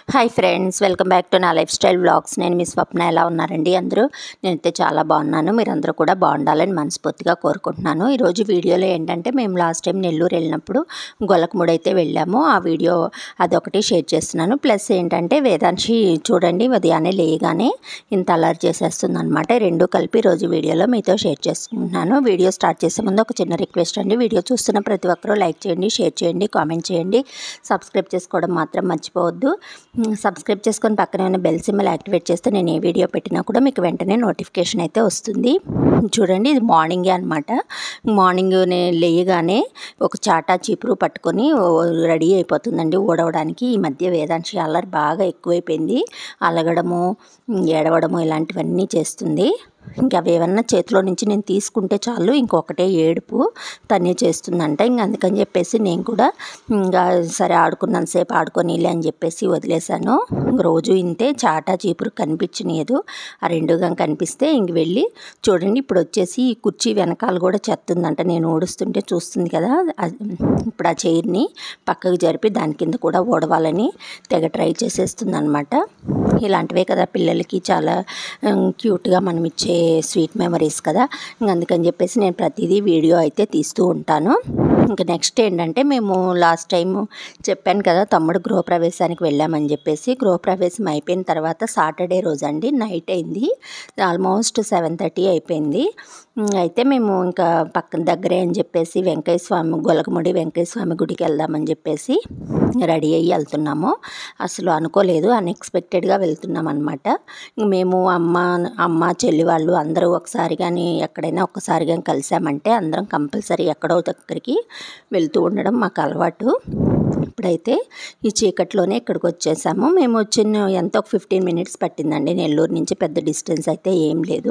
Hi friends welcome back to నా life style vlogs నేను మీ స్వప్న ఎలా ఉన్నారండి అందరూ నేనైతే చాలా బాగున్నాను మీరందరూ కూడా బాగుండాలని మనస్ఫూర్తిగా కోరుకుంటున్నాను ఈరోజు వీడియోలో ఏంటంటే మేము లాస్ట్ టైం నెల్లూరు వెళ్ళినప్పుడు గొలకముడి అయితే వెళ్ళాము ఆ వీడియో అదొకటి షేర్ చేస్తున్నాను ప్లస్ ఏంటంటే వేదాంశి చూడండి ఉదయాన్నే లేయగానే ఇంత అలర్ట్ చేసేస్తుంది అనమాట రెండు కలిపి రోజు వీడియోలో మీతో షేర్ చేసుకుంటున్నాను వీడియో స్టార్ట్ చేసే ముందు ఒక చిన్న రిక్వెస్ట్ అండి వీడియో చూస్తున్న ప్రతి ఒక్కరూ లైక్ చేయండి షేర్ చేయండి కామెంట్ చేయండి సబ్స్క్రైబ్ చేసుకోవడం మాత్రం మర్చిపోవద్దు మ్, సబ్స్క్రైబ్ చేసుకొని పక్కనే ఉన్న బెల్ సింబల్ యాక్టివేట్ చేస్తే నేను ఏ వీడియో పెట్టినా కూడా మీకు వెంటనే నోటిఫికేషన్ అయితే వస్తుంది చూడండి ఇది మార్నింగే అనమాట మార్నింగ్ లేయగానే ఒక చాటా చీపురు పట్టుకొని ఓ- రెడీ అయిపోతుందండి ఊడవడానికి ఈ మధ్య వేదాంశి అల్లరి బాగా ఎక్కువైపోయింది అలగడము ఏడవడము ఇలాంటివన్నీ చేస్తుంది ఇంకా అవి ఏమన్నా చేతిలో నుంచి నేను తీసుకుంటే చాలు ఇంకొకటే ఏడుపు తనే చేస్తుందంట ఇంక అందుకని చెప్పేసి నేను కూడా ఇంకా సరే ఆడుకున్నంతసేపు ఆడుకోనీలే అని చెప్పేసి వదిలేశాను రోజు ఇంతే చాటా చీపురు కనిపించలేదు ఆ రెండుగా కనిపిస్తే ఇంక వెళ్ళి చూడండి ఇప్పుడు వచ్చేసి ఈ కుర్చీ వెనకాల కూడా చెత్తుందంట నేను ఊడుస్తుంటే చూస్తుంది కదా అది- ఇప్పుడు ఆ చైర్ని పక్కకు జరిపి దాని కింద కూడా ఓడవాలని తెగ ట్రై చేసేస్తుంది అనమాట ఇలాంటివే కదా పిల్లలకి చాలా క్యూట్గా మనం ఇచ్చే స్వీట్ మెమరీస్ కదా ఇంక అందుకని చెప్పేసి నేను ప్రతిదీ వీడియో అయితే తీస్తూ ఉంటాను ఇంకా నెక్స్ట్ ఏంటంటే మేము లాస్ట్ టైం చెప్పాను కదా తమ్ముడు గృహప్రవేశానికి వెళ్ళామని చెప్పేసి గృహప్రవేశం అయిపోయిన తర్వాత సాటర్డే రోజు అండి నైట్ అయింది ఆల్మోస్ట్ సెవెన్ థర్టీ అయిపోయింది ఉమ్, అయితే మేము ఇంకా పక్కన దగ్గరే అని చెప్పేసి వెంకయ్య స్వామి గొలగముడి వెంకయ్య స్వామి గుడికి వెళ్దామని చెప్పేసి రెడీ అయ్యి వెళ్తున్నాము అసలు అనుకోలేదు అన్ఎక్స్పెక్టెడ్గా వెళ్తున్నాం అనమాట మేము అమ్మ అమ్మ చెల్లి వాళ్ళు అందరూ ఒకసారి కానీ ఎక్కడైనా ఒక్కసారి కానీ కలిసామంటే అందరం కంపల్సరీ ఎక్కడో దగ్గరికి వెళ్తూ ఉండడం మాకు అలవాటు ఇప్పుడైతే ఈ చీకట్లోనే ఇక్కడికి వచ్చేసాము మేము వచ్చిన ఎంత ఒక ఫిఫ్టీన్ మినిట్స్ పట్టిందండి నెల్లూరు నుంచి పెద్ద డిస్టెన్స్ అయితే ఏం లేదు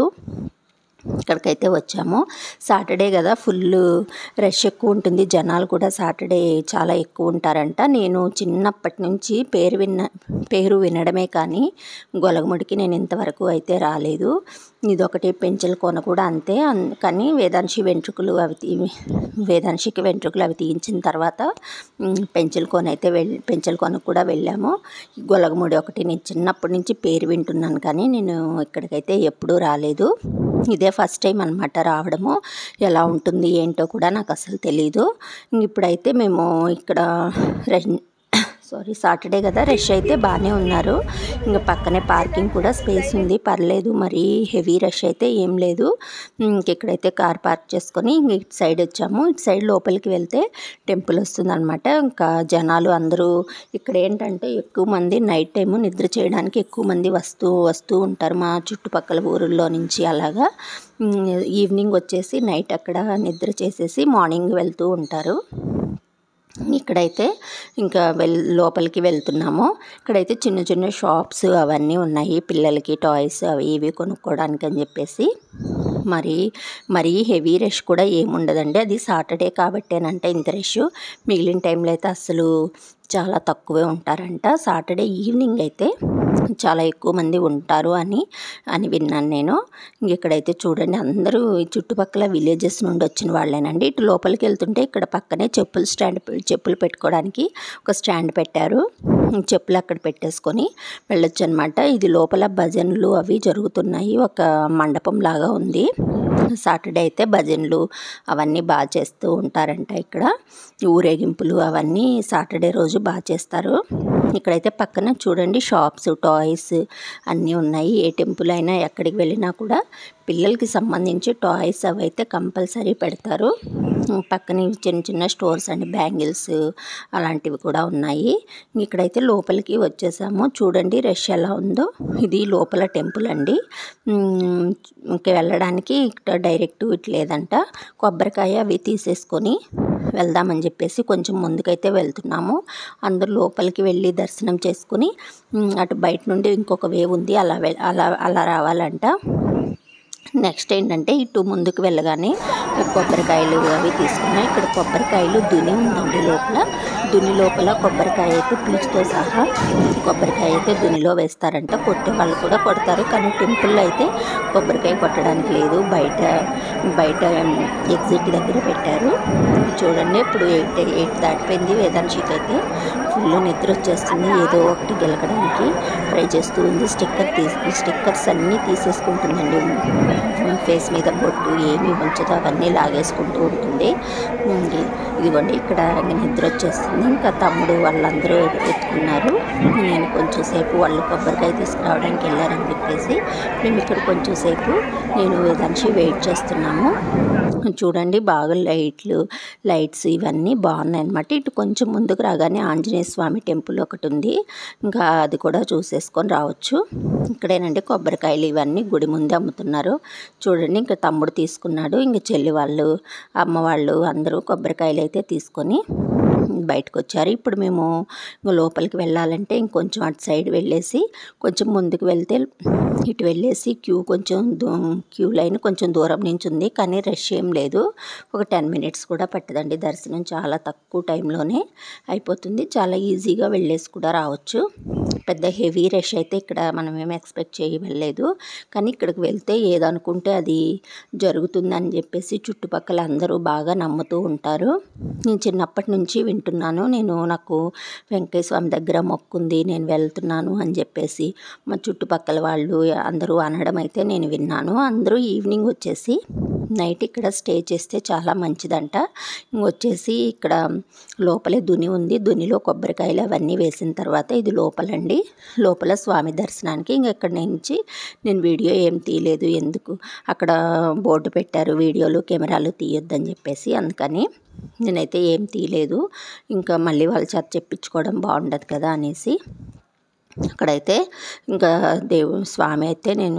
ఇక్కడికైతే వచ్చాము సాటర్డే కదా ఫుల్ రష్ ఎక్కువ ఉంటుంది జనాలు కూడా సాటర్డే చాలా ఎక్కువ ఉంటారంట నేను చిన్నప్పటి నుంచి పేరు విన్న పేరు వినడమే కానీ గొలగముడికి నేను ఇంతవరకు అయితే రాలేదు ఇదొకటి పెంచల కొన కూడా అంతే అన్- కానీ వేదాంశి వెంట్రుకలు అవి తీ వేదాంశికి వెంట్రుకలు అవి తీయించిన తర్వాత మ్, పెంచల కొన అయితే వెళ్ పెంచల కొనకు కూడా వెళ్ళాము ఈ గొలగముడి ఒకటి నేను చిన్నప్పటి నుంచి పేరు వింటున్నాను కానీ నేను ఇక్కడికైతే ఎప్పుడూ రాలేదు ఇదే ఫస్ట్ టైం అనమాట రావడము ఎలా ఉంటుంది ఏంటో కూడా నాకు అసలు తెలీదు ఇంక ఇప్పుడైతే మేము ఇక్కడ రె- సారీ సాటర్డే కదా రష్ అయితే బాగానే ఉన్నారు ఇంకా పక్కనే పార్కింగ్ కూడా స్పేస్ ఉంది పర్లేదు మరి హెవీ రష్ అయితే ఏం లేదు ఇంక ఇక్కడైతే కార్ పార్క్ చేసుకొని ఇంక ఇటు సైడ్ వచ్చాము ఇటు సైడ్ లోపలికి వెళ్తే టెంపుల్ వస్తుందన్నమాట ఇంకా జనాలు అందరూ ఇక్కడ ఏంటంటే ఎక్కువ మంది నైట్ టైము నిద్ర చేయడానికి ఎక్కువ మంది వస్తూ వస్తూ ఉంటారు మా చుట్టుపక్కల ఊరుల్లో నుంచి అలాగా ఉమ్, ఈవినింగ్ వచ్చేసి నైట్ అక్కడ నిద్ర చేసేసి మార్నింగ్ వెళ్తూ ఉంటారు ఇక్కడైతే ఇంకా వెల్ లోపలికి వెళ్తున్నాము ఇక్కడైతే చిన్న చిన్న షాప్స్ అవన్నీ ఉన్నాయి పిల్లలకి టాయ్స్ అవి ఇవి కొనుక్కోవడానికి అని చెప్పేసి మరి మరీ హెవీ రష్ కూడా ఏముండదండి అది సాటర్డే కాబట్టేనంటే ఇంత రష్ మిగిలిన టైంలో అయితే అసలు చాలా తక్కువే ఉంటారంట సాటర్డే ఈవినింగ్ అయితే చాలా ఎక్కువ మంది ఉంటారు అని అని విన్నాను నేను ఇంక ఇక్కడైతే చూడండి అందరూ ఈ చుట్టుపక్కల విలేజెస్ నుండి వచ్చిన వాళ్ళేనండి ఇటు లోపలికి వెళ్తుంటే ఇక్కడ పక్కనే చెప్పులు స్టాండ్ చెప్పులు పెట్టుకోవడానికి ఒక స్టాండ్ పెట్టారు చెప్పులు అక్కడ పెట్టేసుకొని వెళ్ళొచ్చు అనమాట ఇది లోపల భజనలు అవి జరుగుతున్నాయి ఒక మండపం లాగా ఉంది సాటర్డే అయితే భజనలు అవన్నీ బాగా చేస్తూ ఉంటారంట ఇక్కడ ఊరేగింపులు అవన్నీ సాటర్డే రోజు బాగా చేస్తారు ఇక్కడైతే పక్కన చూడండి షాప్స్ టాయ్స్ అన్నీ ఉన్నాయి ఏ టెంపుల్ అయినా ఎక్కడికి వెళ్ళినా కూడా పిల్లలకి సంబంధించి టాయ్స్ అవి అయితే కంపల్సరీ పెడతారు పక్కన ఇవి చిన్న చిన్న స్టోర్స్ అండి బ్యాంగిల్స్ అలాంటివి కూడా ఉన్నాయి ఇక్కడైతే లోపలికి వచ్చేసాము చూడండి రష్ ఎలా ఉందో ఇది లోపల టెంపుల్ అండి ఉమ్, ఇంక వెళ్ళడానికి ఇక్కడ డైరెక్ట్ ఇటు లేదంట కొబ్బరికాయ అవి తీసేసుకొని వెళ్దామని చెప్పేసి కొంచెం ముందుకైతే వెళ్తున్నాము అందరూ లోపలికి వెళ్ళి దర్శనం చేసుకుని ఉమ్, అటు బయట నుండి ఇంకొక వేవ్ ఉంది అలా వె- అలా అలా రావాలంట నెక్స్ట్ ఏంటంటే ఇటు ముందుకు వెళ్ళగానే కొబ్బరికాయలు అవి తీసుకున్నాం ఇక్కడ కొబ్బరికాయలు దుని ఉందండి లోపల దుని లోపల కొబ్బరికాయ అయితే పీచుతో సహా కొబ్బరికాయ అయితే దునిలో వేస్తారంట కొట్టే వాళ్ళు కూడా కొడతారు కానీ టెంపుల్లో అయితే కొబ్బరికాయ కొట్టడానికి లేదు బయట బయట ఎగ్జిట్ దగ్గర పెట్టారు చూడండి ఇప్పుడు ఎయిట్ ఎయిట్ దాటిపోయింది వేదాంశికి అయితే ఫుల్ నిద్ర వచ్చేస్తుంది ఏదో ఒకటి గెలకడానికి ట్రై చేస్తూ ఉంది స్టిక్కర్ తీసి స్టిక్కర్స్ అన్నీ తీసేసుకుంటుందండి ఫేస్ మీద బొట్టు ఏమి ఉంచదో అవన్నీ లాగేసుకుంటూ ఉంటుంది ఉంది. ఇదిగోండి ఇక్కడ నిద్ర వచ్చేస్తుంది ఇంకా తమ్ముడు వాళ్ళందరూ ఎత్తుకున్నారు నేను కొంచెం సేపు వాళ్ళు కొబ్బరికాయ తీసుకురావడానికి వెళ్ళారని చెప్పేసి మేము ఇక్కడ కొంచెం సేపు నేను వేదాంశి వెయిట్ చేస్తున్నాము చూడండి బాగా లైట్లు లైట్స్ ఇవన్నీ బాగున్నాయి అనమాట ఇటు కొంచెం ముందుకు రాగానే ఆంజనేయ స్వామి టెంపుల్ ఒకటి ఉంది ఇంకా అది కూడా చూసేసుకొని రావచ్చు ఇక్కడేనండి కొబ్బరికాయలు ఇవన్నీ గుడి ముందే అమ్ముతున్నారు చూడండి ఇంకా తమ్ముడు తీసుకున్నాడు ఇంకా చెల్లి వాళ్ళు అమ్మ వాళ్ళు అందరూ కొబ్బరికాయలు అయితే తీసుకొని బయటకు వచ్చారు ఇప్పుడు మేము లోపలికి వెళ్ళాలంటే ఇంకొంచెం అటు సైడ్ వెళ్ళేసి కొంచెం ముందుకు వెళ్తే ఇటు వెళ్ళేసి క్యూ కొంచెం దూ క్యూ లైన్ కొంచెం దూరం నుంచి ఉంది కానీ రష్ ఏం లేదు ఒక టెన్ మినిట్స్ కూడా పట్టదండి దర్శనం చాలా తక్కువ టైంలోనే అయిపోతుంది చాలా ఈజీగా వెళ్ళేసి కూడా రావచ్చు పెద్ద హెవీ రష్ అయితే ఇక్కడ మనం ఏం ఎక్స్పెక్ట్ చేయలేదు కానీ ఇక్కడికి వెళ్తే ఏదనుకుంటే అది జరుగుతుందని చెప్పేసి చుట్టుపక్కల అందరూ బాగా నమ్ముతూ ఉంటారు నేను చిన్నప్పటి నుంచి వింటున్నాను నేను నాకు వెంకయ్య స్వామి దగ్గర మొక్కుంది నేను వెళ్తున్నాను అని చెప్పేసి మా చుట్టుపక్కల వాళ్ళు అందరూ అనడం అయితే నేను విన్నాను అందరూ ఈవినింగ్ వచ్చేసి నైట్ ఇక్కడ స్టే చేస్తే చాలా మంచిదంట వచ్చేసి ఇక్కడ లోపలే దుని ఉంది దునిలో కొబ్బరికాయలు అవన్నీ వేసిన తర్వాత ఇది లోపలండి లోపల స్వామి దర్శనానికి ఇంక ఇక్కడ నుంచి నేను వీడియో ఏం తీయలేదు ఎందుకు అక్కడ బోర్డు పెట్టారు వీడియోలు కెమెరాలు తీయొద్దని చెప్పేసి అందుకని నేనైతే ఏం తీయలేదు ఇంకా మళ్ళీ వాళ్ళ చేత చెప్పించుకోవడం బాగుండదు కదా అనేసి అక్కడైతే ఇంకా దేవు స్వామి అయితే నేను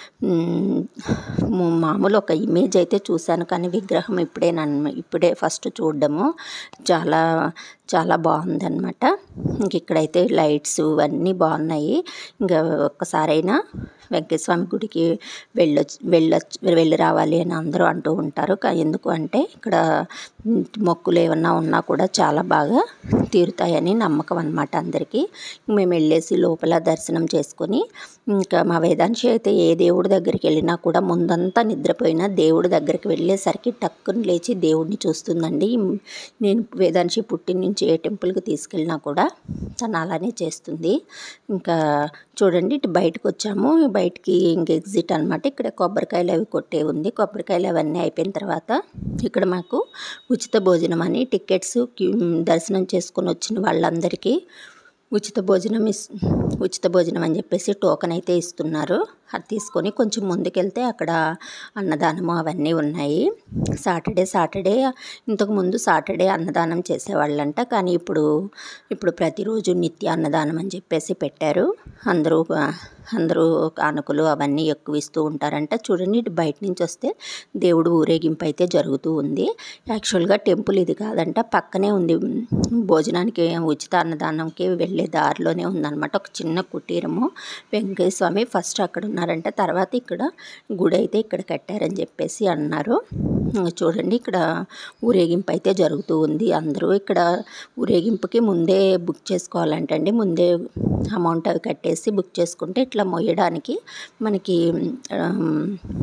మ్, ము- మామూలు ఒక ఇమేజ్ అయితే చూశాను కానీ విగ్రహం ఇప్పుడే నన్ను ఇప్పుడే ఫస్ట్ చూడడము చాలా చాలా బాగుందన్నమాట ఇంక ఇక్కడైతే లైట్స్ ఇవన్నీ బాగున్నాయి ఇంకా ఒక్కసారైనా వెంకటస్వామి గుడికి వెళ్ళొచ్చు వెళ్ళొచ్చు వెళ్ళి రావాలి అని అందరూ అంటూ ఉంటారు కా- ఎందుకు అంటే ఇక్కడ మ్, మొక్కులు ఏమన్నా ఉన్నా కూడా చాలా బాగా తీరుతాయని నమ్మకం అనమాట అందరికీ మేము వెళ్ళేసి లోపల దర్శనం చేసుకొని ఇంకా మా వేదాంశి అయితే ఏ దేవుడి దగ్గరికి వెళ్ళినా కూడా ముందంతా నిద్రపోయినా దేవుడి దగ్గరికి వెళ్ళేసరికి టక్కుని లేచి దేవుడిని చూస్తుందండి నేను వేదాంశి పుట్టిన నుంచి ఏ టెంపుల్కి తీసుకెళ్ళినా కూడా తను అలానే చేస్తుంది ఇంకా చూడండి ఇటు బయటకు వచ్చాము బయటికి ఇంక ఎగ్జిట్ అనమాట ఇక్కడ కొబ్బరికాయలు అవి కొట్టే ఉంది కొబ్బరికాయలు అవన్నీ అయిపోయిన తర్వాత ఇక్కడ మాకు ఉచిత భోజనం అని టికెట్స్ క్యూ దర్శనం చేసుకొని వచ్చిన వాళ్ళందరికీ ఉచిత భోజనం ఇస్ ఉచిత భోజనం అని చెప్పేసి టోకెన్ అయితే ఇస్తున్నారు అది తీసుకొని కొంచెం ముందుకెళ్తే అక్కడ అన్నదానము అవన్నీ ఉన్నాయి సాటర్డే సాటర్డే ఇంతకుముందు సాటర్డే అన్నదానం చేసేవాళ్ళంట కానీ ఇప్పుడు ఇప్పుడు ప్రతిరోజు నిత్య అన్నదానం అని చెప్పేసి పెట్టారు అందరూ అందరూ కానుకలు అవన్నీ ఎక్కువ ఇస్తూ ఉంటారంట చూడండి ఇటు బయట నుంచి వస్తే దేవుడు ఊరేగింపు అయితే జరుగుతూ ఉంది యాక్చువల్గా టెంపుల్ ఇది కాదంట పక్కనే ఉంది భోజనానికి ఉచిత అన్నదానంకి వెళ్ళే దారిలోనే ఉందన్నమాట ఒక చిన్న కుటీరము వెంకయ్య స్వామి ఫస్ట్ అక్కడ ఉన్నారంట తర్వాత ఇక్కడ గుడి అయితే ఇక్కడ కట్టారని చెప్పేసి అన్నారు ఇంక చూడండి ఇక్కడ ఊరేగింపు అయితే జరుగుతూ ఉంది అందరూ ఇక్కడ ఊరేగింపుకి ముందే బుక్ చేసుకోవాలంటండి ముందే అమౌంట్ అవి కట్టేసి బుక్ చేసుకుంటే ఇట్లా మొయ్యడానికి మనకి ఆమ్,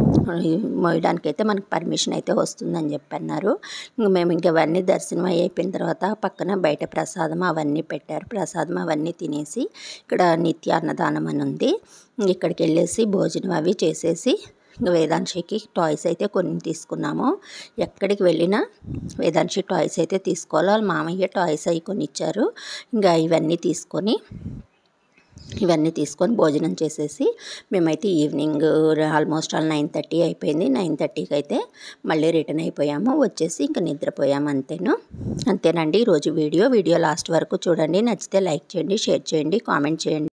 మోయడానికి అయితే మనకి పర్మిషన్ అయితే వస్తుందని చెప్పి అన్నారు ఇంక మేము ఇంక అవన్నీ దర్శనం అయిపోయిన తర్వాత పక్కన బయట ప్రసాదం అవన్నీ పెట్టారు ప్రసాదం అవన్నీ తినేసి ఇక్కడ నిత్య అన్నదానం అని ఉంది ఇంక ఇక్కడికి వెళ్ళేసి భోజనం అవి చేసేసి ఇంకా వేదాంశికి టాయ్స్ అయితే కొన్ని తీసుకున్నాము ఎక్కడికి వెళ్ళినా వేదాంశి టాయ్స్ అయితే తీసుకోవాలి వాళ్ళ మామయ్య టాయ్స్ అవి కొన్ని ఇచ్చారు ఇంకా ఇవన్నీ తీసుకొని ఇవన్నీ తీసుకొని భోజనం చేసేసి మేమైతే evening almost all nine thirty అయిపోయింది నైన్ థర్టీకి అయితే మళ్ళీ రిటర్న్ అయిపోయాము వచ్చేసి ఇంకా నిద్రపోయాము అంతేను అంతేనండి ఈరోజు వీడియో వీడియో లాస్ట్ వరకు చూడండి నచ్చితే లైక్ చేయండి షేర్ చేయండి కామెంట్ చేయండి